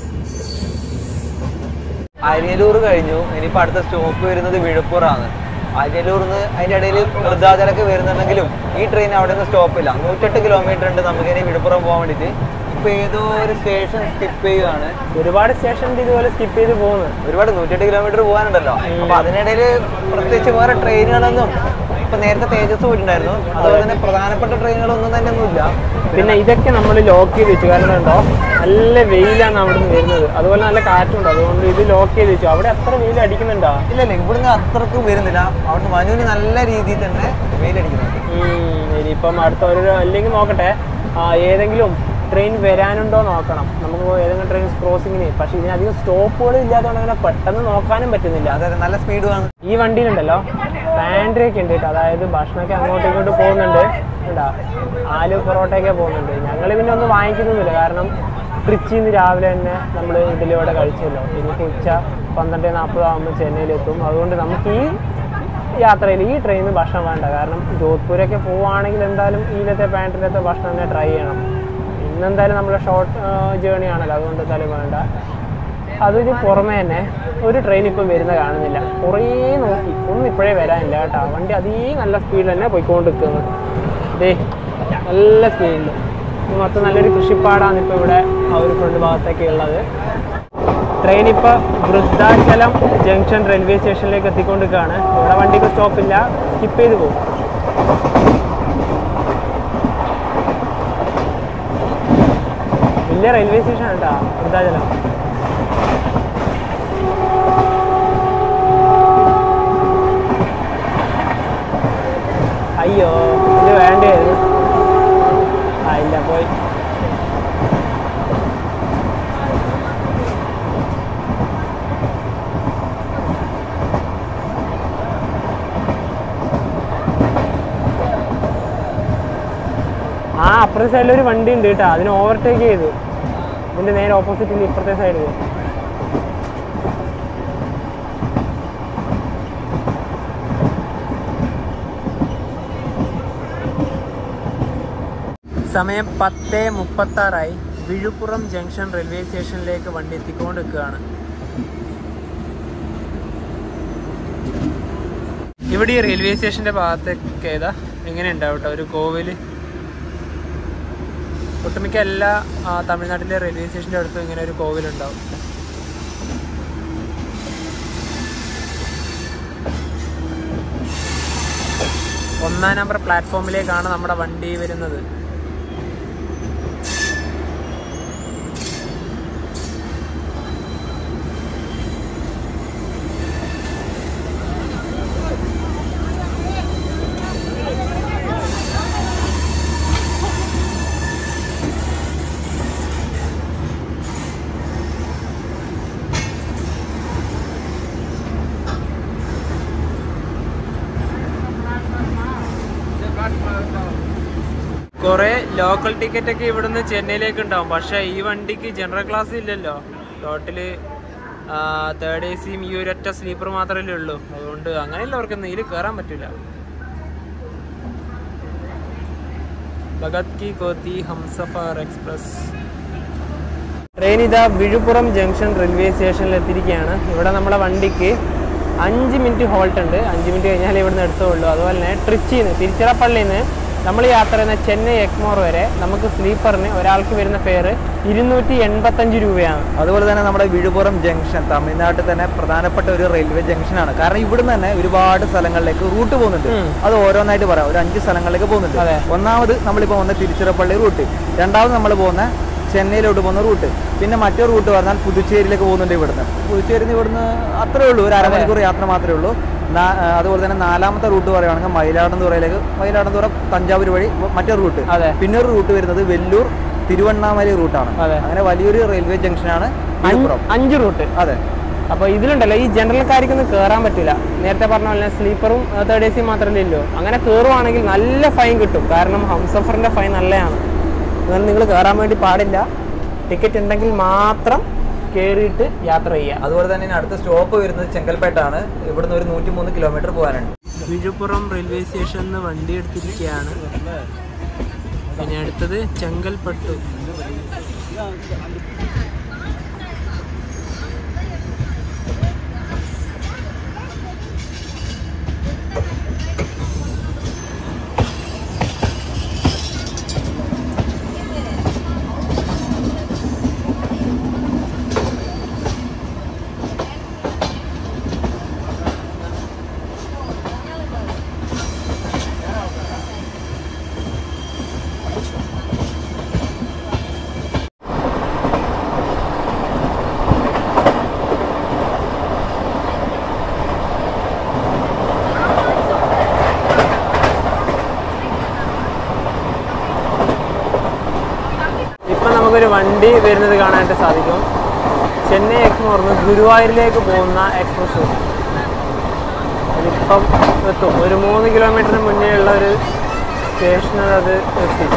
അരിയലൂർ കഴിഞ്ഞു ഇനിയിപ്പോ അടുത്ത സ്റ്റോപ്പ് വരുന്നത് വിഴുപ്പൂറാണ് അജലൂർന്ന് അതിന്റെ ഇടയിൽ വൃദ്ധാചലൊക്കെ വരുന്നുണ്ടെങ്കിലും ഈ ട്രെയിൻ അവിടെ നിന്ന് സ്റ്റോപ്പില്ല നൂറ്റെട്ട് കിലോമീറ്റർ ഉണ്ട് നമുക്ക് ഇനി വിടുപ്പുറം പോകാൻ വേണ്ടിയിട്ട് ഇപ്പൊ ഏതോ ഒരു സ്റ്റേഷൻ സ്കിപ്പ് ചെയ്യുകയാണ് ഒരുപാട് സ്റ്റേഷനിൽ ഇതുപോലെ സ്കിപ്പ് ചെയ്ത് പോകുന്നു ഒരുപാട് നൂറ്റെട്ട് കിലോമീറ്റർ പോകാനുണ്ടല്ലോ അപ്പൊ അതിനിടയിൽ പ്രത്യേകിച്ച് വേറെ ട്രെയിനുകളൊന്നും ഇപ്പൊ നേരത്തെ തേജസ് പോയിട്ടുണ്ടായിരുന്നു അതുപോലെ തന്നെ പ്രധാനപ്പെട്ട ട്രെയിനുകളൊന്നും തന്നെ ഒന്നുമില്ല പിന്നെ ഇതൊക്കെ നമ്മൾ ലോക്ക് ചെയ്ത് വെച്ചു കാരണം ഉണ്ടോ നല്ല വെയിലാണ് അവിടെ നിന്ന് വരുന്നത് അതുപോലെ നല്ല കാറ്റുണ്ട് അതുകൊണ്ട് ഇത് ലോക്ക് ചെയ്ത് വെച്ചു അവിടെ അത്ര വെയിൽ അടിക്കുന്നുണ്ടോ ഇല്ല ഇല്ല ഇവിടുന്ന് അത്രക്കും വരുന്നില്ല അവിടുന്ന് മനുവിന് നല്ല രീതിയിൽ തന്നെ വെയിലടിക്കുന്നുണ്ട് ഉം, ഇനിയിപ്പം അടുത്ത ഒരു അല്ലെങ്കിൽ നോക്കട്ടെ ആ, ഏതെങ്കിലും ട്രെയിൻ വരാനുണ്ടോ നോക്കണം നമുക്ക് ഏതെങ്കിലും ട്രെയിൻ ക്രോസിങ്ങിന് പക്ഷെ ഇതിനധികം സ്റ്റോപ്പുകൾ ഇല്ലാത്തതുകൊണ്ട് അങ്ങനെ പെട്ടെന്ന് നോക്കാനും പറ്റുന്നില്ല അതെ അതെ നല്ല സ്പീഡ് വേണം ഈ വണ്ടിയിലുണ്ടല്ലോ പാൻട്രിയൊക്കെ ഉണ്ട് കേട്ടോ അതായത് ഭക്ഷണമൊക്കെ അങ്ങോട്ടും ഇങ്ങോട്ടും പോകുന്നുണ്ട് കേട്ടാ ആലു പൊറോട്ടയൊക്കെ പോകുന്നുണ്ട് ഞങ്ങൾ പിന്നെ ഒന്നും വാങ്ങിക്കുന്നൊന്നുമില്ല കാരണം ട്രിച്ചിയിൽ നിന്ന് രാവിലെ തന്നെ നമ്മൾ ഇതിലൂടെ കഴിച്ചല്ലോ ഇനിയിപ്പോൾ ഉച്ച പന്ത്രണ്ട് നാൽപ്പത് ആകുമ്പോൾ ചെന്നൈയിലെത്തും അതുകൊണ്ട് നമുക്ക് ഈ യാത്രയിൽ ഈ ട്രെയിനിൽ ഭക്ഷണം വേണ്ട കാരണം ജോധ്പൂരൊക്കെ പോവുകയാണെങ്കിൽ എന്തായാലും ഇതിലത്തെ പാൻറ്റിലത്തെ ഭക്ഷണം തന്നെ ട്രൈ ചെയ്യണം ഇന്നെന്തായാലും നമ്മുടെ ഷോർട്ട് ജേണി ആണല്ലോ അതുകൊണ്ട് എന്തായാലും വേണ്ട അതിന് പുറമെ തന്നെ ഒരു ട്രെയിൻ ഇപ്പം വരുന്ന കാണുന്നില്ല കുറേ നോക്കി ഒന്നും ഇപ്പോഴേ വരാനില്ല കേട്ടോ വണ്ടി അതീ നല്ല സ്പീഡിൽ തന്നെ പോയിക്കൊണ്ടിരിക്കുന്നത് ദേ നല്ല സ്പീഡിൽ ഇത് മൊത്തം നല്ലൊരു കൃഷിപ്പാടാണ് ഇപ്പോൾ ഇവിടെ ആ ഒരു ഫ്രണ്ട് ഭാഗത്തൊക്കെ ഉള്ളത് ട്രെയിൻ ഇപ്പോൾ വൃദ്ധാചലം ജംഗ്ഷൻ റെയിൽവേ സ്റ്റേഷനിലേക്ക് എത്തിക്കൊണ്ടിരിക്കുകയാണ് ഇവിടെ വണ്ടിക്ക് സ്റ്റോപ്പില്ല സ്കിപ്പ് ചെയ്ത് പോകും വലിയ റെയിൽവേ സ്റ്റേഷൻ കേട്ടോ വൃദ്ധാചലം അയ്യോ ഇത് വേണ്ടായിരുന്നു ആ ഇല്ല പോയി ആ അപ്പുറത്തെ സൈഡിൽ ഒരു വണ്ടി ഉണ്ട് കേട്ടോ അതിന് ഓവർടേക്ക് ചെയ്തു ഇതിന്റെ നേരെ ഓപ്പോസിറ്റിൽ ഇപ്പുറത്തെ സൈഡിൽ സമയം പത്ത് മുപ്പത്തി ആറായി വിഴുപ്പുറം ജംഗ്ഷൻ റെയിൽവേ സ്റ്റേഷനിലേക്ക് വണ്ടി എത്തിക്കൊണ്ടിരിക്കുകയാണ് ഇവിടെ ഈ റെയിൽവേ സ്റ്റേഷന്റെ ഭാഗത്തൊക്കെ ഏതാ എങ്ങനെ ഉണ്ടാവും കേട്ടോ ഒരു കോവില് ഒട്ടുമിക്ക എല്ലാ ആ, തമിഴ്നാട്ടിലെ റെയിൽവേ സ്റ്റേഷന്റെ അടുത്തും ഇങ്ങനെ ഒരു കോവിലുണ്ടാവും ഒന്നാം നമ്പർ പ്ലാറ്റ്ഫോമിലേക്കാണ് നമ്മുടെ വണ്ടി വരുന്നത് കുറെ ലോക്കൽ ടിക്കറ്റ് ഒക്കെ ഇവിടുന്ന് ചെന്നൈയിലേക്ക് ഉണ്ടാവും പക്ഷെ ഈ വണ്ടിക്ക് ജനറൽ ക്ലാസ് ഇല്ലല്ലോ ടോട്ടല് തേർഡ് എ സിയും ഈ ഒരൊറ്റ സ്ലീപ്പർ മാത്രമല്ലേ ഉള്ളൂ അതുകൊണ്ട് അങ്ങനെയുള്ളവർക്കൊന്നും ഇതിൽ കയറാൻ പറ്റില്ല ഭഗത് കി കോത്തി ഹംസഫർ എക്സ്പ്രസ് ട്രെയിൻ ഇതാ വിഴുപ്പുറം ജംഗ്ഷൻ റെയിൽവേ സ്റ്റേഷനിൽ എത്തിയിരിക്കുകയാണ് ഇവിടെ നമ്മുടെ വണ്ടിക്ക് അഞ്ച് മിനിറ്റ് ഹോൾട്ട് ഉണ്ട് അഞ്ച് മിനിറ്റ് കഴിഞ്ഞാൽ ഇവിടുന്ന് എടുത്തുള്ളൂ അതുപോലെ തന്നെ ട്രിച്ചിയിൽ നിന്ന് തിരുച്ചിറപ്പള്ളിയിൽ നിന്ന് നമ്മൾ യാത്ര ചെയ്യുന്ന ചെന്നൈ എക്മോർ വരെ നമുക്ക് സ്ലീപ്പറിന് ഒരാൾക്ക് വരുന്ന ഫെയർ ഇരുന്നൂറ്റി എൺപത്തഞ്ച് രൂപയാണ് അതുപോലെ തന്നെ നമ്മുടെ വിഴുപുറം ജംഗ്ഷൻ തമിഴ്നാട്ടിൽ തന്നെ പ്രധാനപ്പെട്ട ഒരു റെയിൽവേ ജംഗ്ഷനാണ് കാരണം ഇവിടുന്ന് തന്നെ ഒരുപാട് സ്ഥലങ്ങളിലേക്ക് റൂട്ട് പോകുന്നുണ്ട് ഉം. അത് ഓരോന്നായിട്ട് പറയാം ഒരു അഞ്ച് സ്ഥലങ്ങളിലേക്ക് പോകുന്നുണ്ട് അതെ. ഒന്നാമത് നമ്മളിപ്പോൾ വന്ന തിരുച്ചിറപ്പള്ളി റൂട്ട് രണ്ടാമത് നമ്മൾ പോകുന്ന ചെന്നൈയിലോട്ട് പോകുന്ന റൂട്ട് പിന്നെ മറ്റൊരു റൂട്ട് പറഞ്ഞാൽ പുതുച്ചേരിയിലേക്ക് പോകുന്നുണ്ട് ഇവിടുന്ന് പുതുച്ചേരിയിൽ നിന്ന് ഇവിടുന്ന് അത്രേ ഉള്ളൂ ഒരു അരമണിക്കൂർ യാത്ര മാത്രമേ ഉള്ളൂ നാ- ആ, അതുപോലെ തന്നെ നാലാമത്തെ റൂട്ട് പറയുകയാണെങ്കിൽ മയിലാടുംതുറയിലേക്ക് മയിലാടുംതുറ തഞ്ചാവൂർ വഴി മറ്റൊരു റൂട്ട് അതെ. പിന്നെ ഒരു റൂട്ട് വരുന്നത് വെല്ലൂർ തിരുവണ്ണാമലൈ റൂട്ടാണ് അതെ. അങ്ങനെ വലിയൊരു റെയിൽവേ ജംഗ്ഷനാണ് അഞ്ച് വിഴുപ്പുറം അഞ്ച് റൂട്ട് അതെ അപ്പോൾ ഇതിലുണ്ടല്ലോ ഈ ജനറൽക്കാർക്കൊന്നും കയറാൻ പറ്റില്ല നേരത്തെ പറഞ്ഞ പോലെ സ്ലീപ്പറും തേർഡ് എ സി മാത്രമല്ലേ ഉള്ളൂ അങ്ങനെ കയറുവാണെങ്കിൽ നല്ല ഫൈൻ കിട്ടും കാരണം ഹംസഫറിന്റെ ഫൈൻ നല്ലതാണ് അതുകൊണ്ട് നിങ്ങൾ കയറാൻ വേണ്ടി പാടില്ല ടിക്കറ്റ് ഉണ്ടെങ്കിൽ മാത്രം കയറിയിട്ട് യാത്ര ചെയ്യുക അതുപോലെ തന്നെ ഇനി അടുത്ത സ്റ്റോപ്പ് വരുന്നത് ചെങ്കൽപ്പേട്ടാണ് ഇവിടുന്ന് ഒരു നൂറ്റി മൂന്ന് കിലോമീറ്റർ പോകാനുണ്ട് വിഴുപ്പുറം റെയിൽവേ സ്റ്റേഷനിൽ നിന്ന് വണ്ടി എടുത്തിരിക്കുകയാണ് പിന്നെ അടുത്തത് ചെങ്കൽപ്പട്ടു നമുക്കൊരു വണ്ടി വരുന്നത് കാണാനായിട്ട് സാധിക്കും ചെന്നൈ എക്മോർന്ന് ഗുരുവായൂരിലേക്ക് പോകുന്ന എക്സ്പ്രസ് അതിപ്പം എത്തും ഒരു മൂന്ന് കിലോമീറ്ററിന് മുന്നേ ഉള്ള ഒരു സ്റ്റേഷനിൽ അത് എത്തി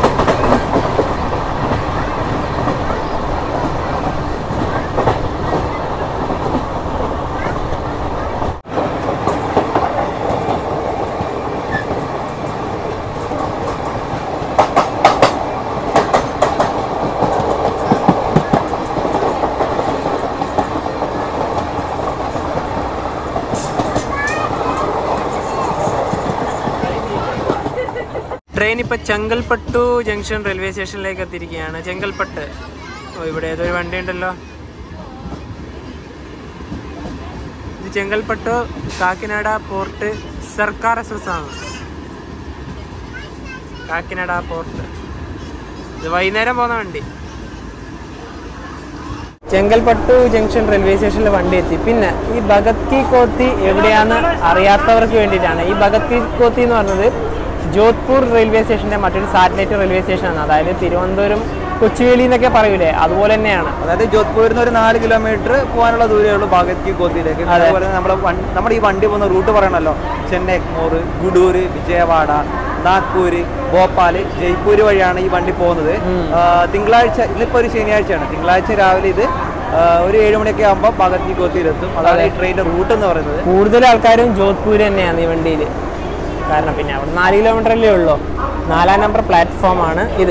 ട്രെയിൻ ഇപ്പൊ ചെങ്കൽപ്പട്ടു ജംഗ്ഷൻ റെയിൽവേ സ്റ്റേഷനിലേക്ക് എത്തിയിരിക്കുകയാണ് ചെങ്കൽപ്പട്ട് ഓ ഇവിടെ ഏതൊരു വണ്ടി ഉണ്ടല്ലോ ഇത് ചെങ്കൽപ്പട്ടു കാക്കിനാട പോർട്ട് സർക്കാർ എക്സ്പ്രസ് ആണ് കാക്കിനാട പോർട്ട് ഇത് വൈകുന്നേരം പോകുന്ന വണ്ടി ചെങ്കൽപ്പട്ടു ജംഗ്ഷൻ റെയിൽവേ സ്റ്റേഷനിൽ വണ്ടി എത്തി പിന്നെ ഈ ഭഗത് കി കോത്തി എവിടെയാന്ന് അറിയാത്തവർക്ക് വേണ്ടിയിട്ടാണ് ഈ ഭഗത് കി കോത്തി എന്ന് പറഞ്ഞത് ജോധ്പൂർ റെയിൽവേ സ്റ്റേഷന്റെ മറ്റൊരു സാറ്റലൈറ്റ് റെയിൽവേ സ്റ്റേഷനാണ് അതായത് തിരുവനന്തപുരം കൊച്ചുവേലി എന്നൊക്കെ പറയൂലേ അതുപോലെ തന്നെയാണ് അതായത് ജോധ്പൂരിൽ നിന്ന് ഒരു നാല് കിലോമീറ്റർ പോകാനുള്ള ദൂരമേ ഉള്ളൂ ഭാഗത് കി ഗോത്തിയിലേക്ക് അതുപോലെ തന്നെ നമ്മളെ വൺ- നമ്മുടെ ഈ വണ്ടി പോകുന്ന റൂട്ട് പറയണല്ലോ ചെന്നൈ എഗ്മോർ ഗുഡൂര് വിജയവാഡ നാഗ്പൂര് ഭോപ്പാല് ജയ്പൂര് വഴിയാണ് ഈ വണ്ടി പോകുന്നത് ആ, തിങ്കളാഴ്ച ഇന്നിപ്പോ ഒരു ശനിയാഴ്ചയാണ് തിങ്കളാഴ്ച രാവിലെ ഇത് ആ, ഒരു ഏഴ് മണിയൊക്കെ ആകുമ്പോൾ ഭാഗത് കി ഗോത്തിയിലെത്തും അതാണ് ഈ ട്രെയിനിന്റെ റൂട്ട് എന്ന് പറയുന്നത് കൂടുതൽ ആൾക്കാരും ജോധ്പൂർ തന്നെയാണ് ഈ വണ്ടിയിൽ കാരണം പിന്നെ അവിടെ നാല് കിലോമീറ്റർ അല്ലേ ഉള്ളൂ നാലാം നമ്പർ പ്ലാറ്റ്ഫോം ആണ് ഇത്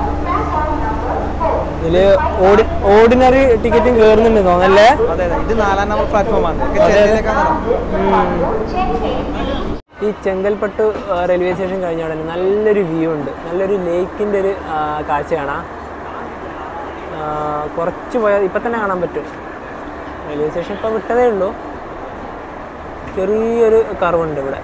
ഇതില് ഓടി ഓർഡിനറി ടിക്കറ്റും കയറുന്നുണ്ട് തോന്നല്ലേ അതെ അതെ ഇത് നാലാം നമ്പർ പ്ലാറ്റ്ഫോമാണ് ഈ ചെങ്കൽപ്പട്ട് ആ, റെയിൽവേ സ്റ്റേഷൻ കഴിഞ്ഞ ഉടനെ നല്ലൊരു വ്യൂ ഉണ്ട് നല്ലൊരു ലേക്കിൻ്റെ ഒരു ആ, കാഴ്ച കാണാം ആ, കുറച്ച് പോയാൽ ഇപ്പം തന്നെ കാണാൻ പറ്റും റെയിൽവേ സ്റ്റേഷൻ ഇപ്പോൾ വിട്ടതേ ഉള്ളൂ ചെറിയൊരു കർവുണ്ട് ഇവിടെ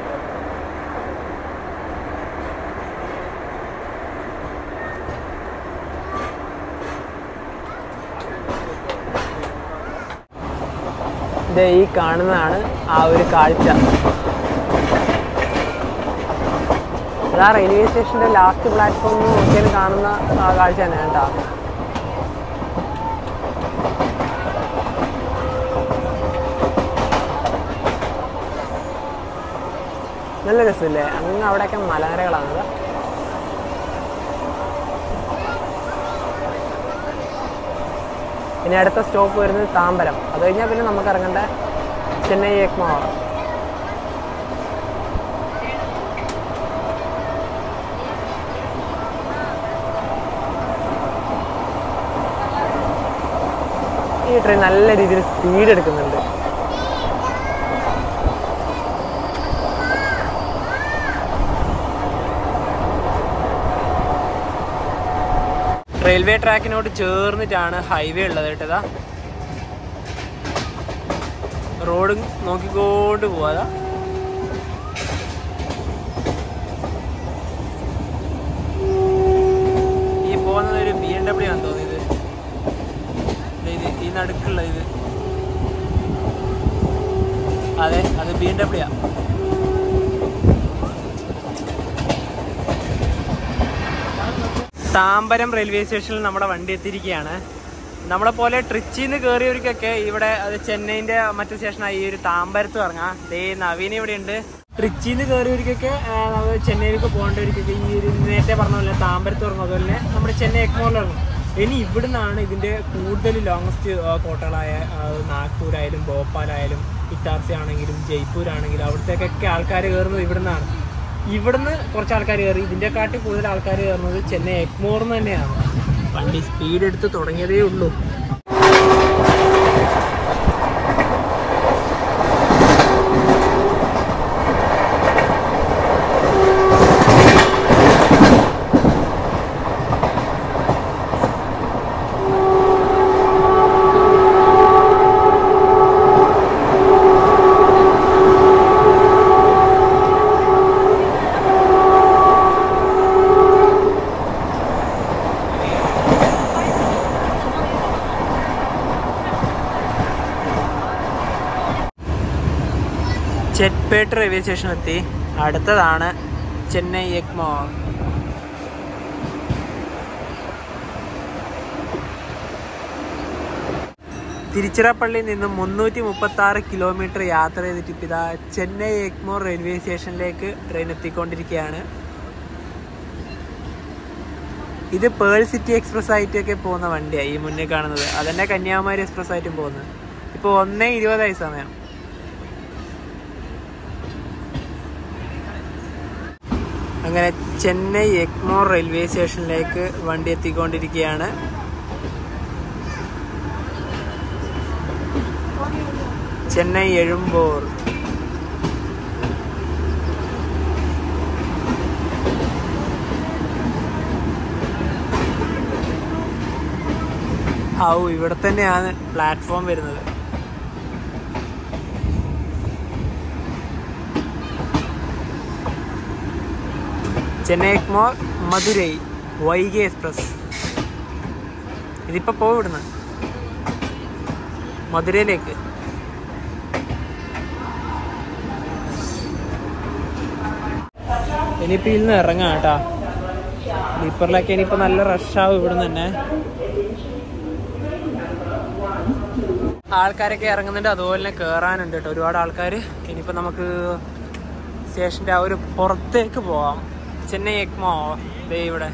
ഇത് ഈ കാണുന്നതാണ് ആ ഒരു കാഴ്ച അതാ റെയിൽവേ സ്റ്റേഷന്റെ ലാസ്റ്റ് പ്ലാറ്റ്ഫോമിൽ നോക്കിയാൽ കാണുന്ന ആ കാഴ്ച തന്നെ കേട്ടോ നല്ല രസമില്ലേ അങ്ങ് അവിടെയൊക്കെ മലനിരകളാണ് ഇത്. ഇനി അടുത്ത സ്റ്റോപ്പ് വരുന്നത് താമ്പരം അത് കഴിഞ്ഞാൽ പിന്നെ നമുക്ക് ഇറങ്ങേണ്ട ചെന്നൈ എക്മോർ ഈ ട്രെയിൻ നല്ല രീതിയിൽ സ്പീഡ് എടുക്കുന്നുണ്ട് റെയിൽവേ ട്രാക്കിനോട് ചേർന്നിട്ടാണ് ഹൈവേ ഉള്ളത് കേട്ടതാ റോഡ് നോക്കിക്കൊണ്ട് പോവാതാ ഈ പോകുന്നത് ഒരു ബി എം ഡബ്ല്യു ആണെന്ന് തോന്നിയത് ദേ ഇത് ഈ നടുക്കുള്ള ഇത് അതെ അത് ബി എം ഡബ്ല്യു ആ താമ്പരം റെയിൽവേ സ്റ്റേഷനിൽ നമ്മുടെ വണ്ടി എത്തിയിരിക്കുകയാണ് നമ്മളെ പോലെ ട്രിച്ചിന്ന് കയറിയവർക്കൊക്കെ ഇവിടെ അത് ചെന്നൈന്റെ മറ്റു സ്റ്റേഷനായി ഈ ഒരു താമ്പരത്ത് ഇറങ്ങാം ദേ നവീൻ ഇവിടെ ഉണ്ട് ട്രിച്ചിന്ന് കയറിയവർക്കൊക്കെ ആ, നമ്മള് ചെന്നൈയിലേക്ക് പോകേണ്ടവർക്കൊക്കെ ഈ ഒരു നേരത്തെ പറഞ്ഞ പോലെ താമ്പരത്ത് ഇറങ്ങും അതുപോലെ തന്നെ നമ്മുടെ ചെന്നൈ എക്മോറിൽ ഇറങ്ങും ഇനി ഇവിടുന്നാണ് ഇതിന്റെ കൂടുതൽ ലോങ്സ്റ്റ് കോട്ടകളായ ആ, നാഗ്പൂരായാലും ഭോപ്പാലായാലും ഇറ്റാർസി ആണെങ്കിലും ജയ്പൂർ ആണെങ്കിലും അവിടത്തേക്കൊക്കെ ആൾക്കാർ കയറുന്നത് ഇവിടുന്നാണ് ഇവിടുന്ന് കുറച്ച് ആൾക്കാർ കയറി ഇതിന്റെ കാട്ടി കൂടുതൽ ആൾക്കാർ കയറുന്നത് ചെന്നൈ എക്മോർന്ന് തന്നെയാണ് വണ്ടി സ്പീഡ് എടുത്ത് തുടങ്ങിയതേ ഉള്ളൂ ചെറ്റ്പേട്ട് റെയിൽവേ സ്റ്റേഷൻ എത്തി അടുത്തതാണ് ചെന്നൈ എക്മോർ തിരുച്ചിറപ്പള്ളിയിൽ നിന്നും മുന്നൂറ്റി മുപ്പത്തി ആറ് കിലോമീറ്റർ യാത്ര ചെയ്തിട്ട് ഇപ്പം ഇതാ ചെന്നൈ എഗ്മോർ റെയിൽവേ സ്റ്റേഷനിലേക്ക് ട്രെയിൻ എത്തിക്കൊണ്ടിരിക്കുകയാണ് ഇത് പേൾ സിറ്റി എക്സ്പ്രസ് ആയിട്ടൊക്കെ പോകുന്ന വണ്ടിയാണ് ഈ മുന്നേ കാണുന്നത് അതന്നെ കന്യാകുമാരി എക്സ്പ്രസ് ആയിട്ടും പോകുന്നത് ഇപ്പോൾ ഒന്നേ ഇരുപതായി സമയം അങ്ങനെ ചെന്നൈ എഗ്മോർ റെയിൽവേ സ്റ്റേഷനിലേക്ക് വണ്ടി എത്തിക്കൊണ്ടിരിക്കുകയാണ് ചെന്നൈ എഴുമ്പൂർ ഔ ഇവിടെ തന്നെയാണ് പ്ലാറ്റ്ഫോം വരുന്നത് ചെന്നൈ എക്മോർ മധുരൈ വൈകി എക്സ്പ്രസ് ഇതിപ്പോ പോവും ഇവിടുന്ന് മധുരയിലേക്ക് ഇനിയിപ്പോ ഇന്ന് ഇറങ്ങാം കേട്ടാ സ്ലീപ്പറിലൊക്കെ ഇനിയിപ്പോ നല്ല റഷ് ആവും ഇവിടുന്ന് തന്നെ ആൾക്കാരൊക്കെ ഇറങ്ങുന്നുണ്ട് അതുപോലെ തന്നെ കയറാനുണ്ട് കേട്ടോ ഒരുപാട് ആൾക്കാർ ഇനിയിപ്പോൾ നമുക്ക് സ്റ്റേഷൻ്റെ ആ ഒരു പുറത്തേക്ക് പോവാം ചെന്നൈ എക്മോ ദേ ഇവിടെ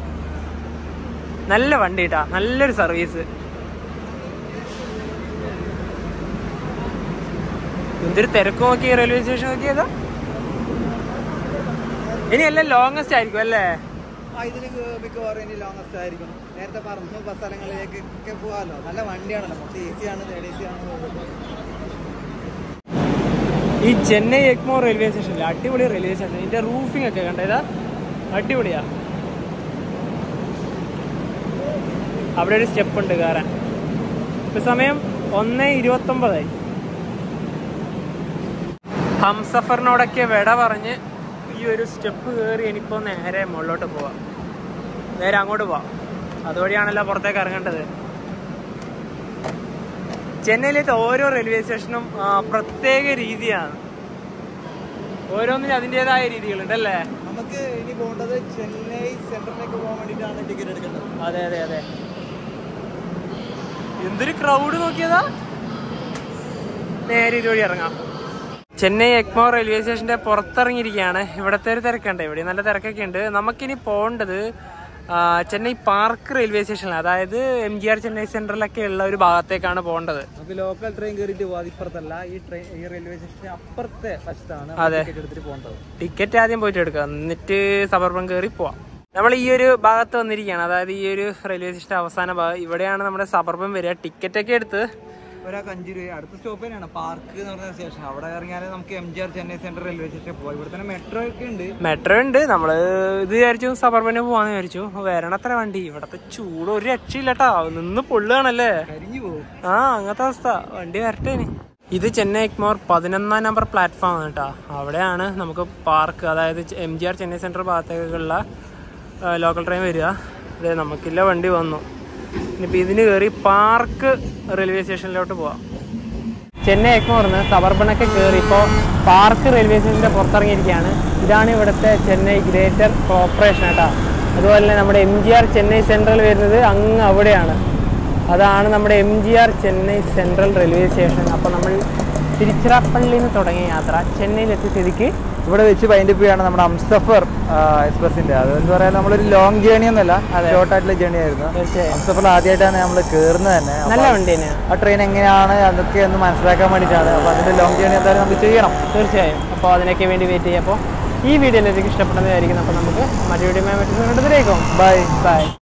നല്ല വണ്ടി കേട്ടാ നല്ലൊരു സർവീസ് എന്തൊരു തിരക്ക് നോക്കി റെയിൽവേ സ്റ്റേഷൻ നോക്കിയതാ ഇനി എല്ലാം ലോങ്ങസ്റ്റ് ആയിരിക്കും അല്ലേ ഇതിന് മിക്കവാറും ഇനി ലോങ്ങസ്റ്റ് ആയിരിക്കും നേരത്തെ പറഞ്ഞു ബസ് സ്ഥലങ്ങളിലേക്ക് ഒക്കെ പോകാമല്ലോ നല്ല വണ്ടിയാണല്ലോ മൊത്തം എ സി ആണ് തേർഡ് എ സി ആണ് ഈ ചെന്നൈ എക്മോ റെയിൽവേ സ്റ്റേഷനിൽ അടിപൊളി റെയിൽവേ സ്റ്റേഷൻ ഇതിന്റെ റൂഫിംഗ് ഒക്കെ കണ്ടേതാ അടിപൊളിയാ അവിടെ ഒരു സ്റ്റെപ്പ് ഉണ്ട് കയറാൻ ഇപ്പൊ സമയം ഒന്ന് ഇരുപത്തൊമ്പതായി ഹംസഫറിനോടൊക്കെ വിട പറഞ്ഞ് ഈ ഒരു സ്റ്റെപ്പ് കയറി ഇനിയിപ്പോ നേരെ മുകളിലോട്ട് പോവാം നേരെ അങ്ങോട്ട് പോവാം അതുവഴിയാണല്ലോ പുറത്തേക്ക് ഇറങ്ങേണ്ടത് ചെന്നൈയിലത്തെ ഓരോ റെയിൽവേ സ്റ്റേഷനും ആ, പ്രത്യേക രീതിയാണ് ഓരോന്നിനും അതിൻ്റെതായ രീതികളുണ്ട് അല്ലേ നമുക്ക് ഇനി പോകേണ്ടത് ചെന്നൈ സെൻട്രലിലേക്ക് പോകാൻ വേണ്ടിയിട്ടാണ് ടിക്കറ്റ് എടുക്കേണ്ടത് അതെ അതെ അതെ എന്തൊരു ക്രൗഡ് നോക്കിയതാ നേരെ ഇതുവഴി ഇറങ്ങാം ചെന്നൈ എക്മോ റെയിൽവേ സ്റ്റേഷന്റെ പുറത്തിറങ്ങിയിരിക്കുകയാണ് ഇവിടത്തെ ഒരു തിരക്കുണ്ട് ഇവിടെ നല്ല തിരക്കൊക്കെ ഉണ്ട് നമുക്കിനി പോകേണ്ടത് ആ, ചെന്നൈ പാർക്ക് റെയിൽവേ സ്റ്റേഷനിലാണ് അതായത് എം ജി ആർ ചെന്നൈ സെൻട്രലൊക്കെ ഉള്ള ഒരു ഭാഗത്തേക്കാണ് പോകേണ്ടത് നമുക്ക് ലോക്കൽ ട്രെയിൻ കയറിയിട്ട് പോകാം ഇപ്പുറത്തല്ല ഈ ട്രെയിൻ ഈ റെയിൽവേ സ്റ്റേഷൻ അപ്പുറത്തെ വശത്താണ് അതെ. ടിക്കറ്റ് എടുത്തിട്ട് പോകേണ്ടത് ടിക്കറ്റ് ആദ്യം പോയിട്ട് എടുക്കുക എന്നിട്ട് സബർബൻ കയറി പോവാം നമ്മൾ ഈ ഒരു ഭാഗത്ത് വന്നിരിക്കുകയാണ് അതായത് ഈ ഒരു റെയിൽവേ സ്റ്റേഷൻ അവസാന ഭാഗം ഇവിടെയാണ് നമ്മുടെ സബർബൻ വരിക ടിക്കറ്റ് ഒക്കെ എടുത്ത് ഒരാൾക്ക് അഞ്ച് രൂപ അടുത്ത സ്റ്റോപ്പ് തന്നെയാണ് പാർക്ക് എന്ന് പറഞ്ഞ സ്റ്റേഷൻ അവിടെ ഇറങ്ങിയാലേ നമുക്ക് M G R Chennai central railway station പോകാം ഇവിടെ തന്നെ മെട്രോ ഒക്കെ ഉണ്ട് മെട്രോ ഉണ്ട് നമ്മള് ഇത് വിചാരിച്ചു സബർബന് പോവാന്ന് വിചാരിച്ചു വരണം അത്ര വണ്ടി ഇവിടത്തെ ചൂട് ഒരു രക്ഷയില്ല കേട്ടോ നിന്ന് പൊള്ളുകയാണല്ലേ കരിഞ്ഞു പോകും ആ അങ്ങനത്തെ അവസ്ഥ വണ്ടി വരട്ടെ ഇനി ഇത് ചെന്നൈ എക്മോർ പതിനൊന്നാം നമ്പർ പ്ലാറ്റ്ഫോം ആണ് കേട്ടോ അവിടെയാണ് നമുക്ക് പാർക്ക് അതായത് M G R Chennai central ഭാഗത്തേക്കുള്ള ലോക്കൽ ട്രെയിൻ വരിക അതെ നമുക്കില്ല വണ്ടി വന്നു ഇനിയിപ്പോൾ ഇതിന് കയറി പാർക്ക് റെയിൽവേ സ്റ്റേഷനിലോട്ട് പോവാം ചെന്നൈ എക്മോർന്ന് സബർബണൊക്കെ കയറി ഇപ്പോൾ പാർക്ക് റെയിൽവേ സ്റ്റേഷൻ്റെ പുറത്തിറങ്ങിയിരിക്കുകയാണ് ഇതാണ് ഇവിടുത്തെ ചെന്നൈ ഗ്രേറ്റർ കോർപ്പറേഷൻ കേട്ടോ അതുപോലെ തന്നെ നമ്മുടെ M G R Chennai Central വരുന്നത് അങ്ങ് അവിടെയാണ് അതാണ് നമ്മുടെ M G R Chennai central railway station അപ്പോൾ നമ്മൾ തിരുച്ചിറപ്പള്ളിയിൽ നിന്ന് തുടങ്ങിയ യാത്ര ചെന്നൈയിലെത്തിയ സ്ഥിതിക്ക് ഇവിടെ വെച്ച് വൈൻഡപ്പ് ചെയ്യാണ് നമ്മുടെ അംസഫർ എക്സ്പ്രസിന്റെ അതെന്ന് പറയാൻ നമ്മളൊരു ലോങ് ജേണി ഒന്നല്ല ഷോർട്ട് ആയിട്ടുള്ള ജേണി ആയിരുന്നു തീർച്ചയായും അംസഫറിൽ ആദ്യമായിട്ടാണ് നമ്മൾ കയറുന്നത് തന്നെ അപ്പൊ നല്ല വണ്ടി തന്നെയാണ് ആ ട്രെയിൻ എങ്ങനെയാണ് അതൊക്കെ ഒന്ന് മനസ്സിലാക്കാൻ വേണ്ടിയിട്ടാണ് അപ്പോൾ അതിന്റെ ലോങ് ജേണി എന്തായാലും നമുക്ക് ചെയ്യണം തീർച്ചയായും അപ്പോൾ അതിനൊക്കെ വേണ്ടി വെയിറ്റ് ചെയ്യാം അപ്പോൾ ഈ വീഡിയോ എല്ലാവർക്കും ഇഷ്ടപ്പെടുന്നതായിരിക്കും അപ്പോൾ നമുക്ക് മറ്റു വീഡിയോ മറ്റു ബൈ ബൈ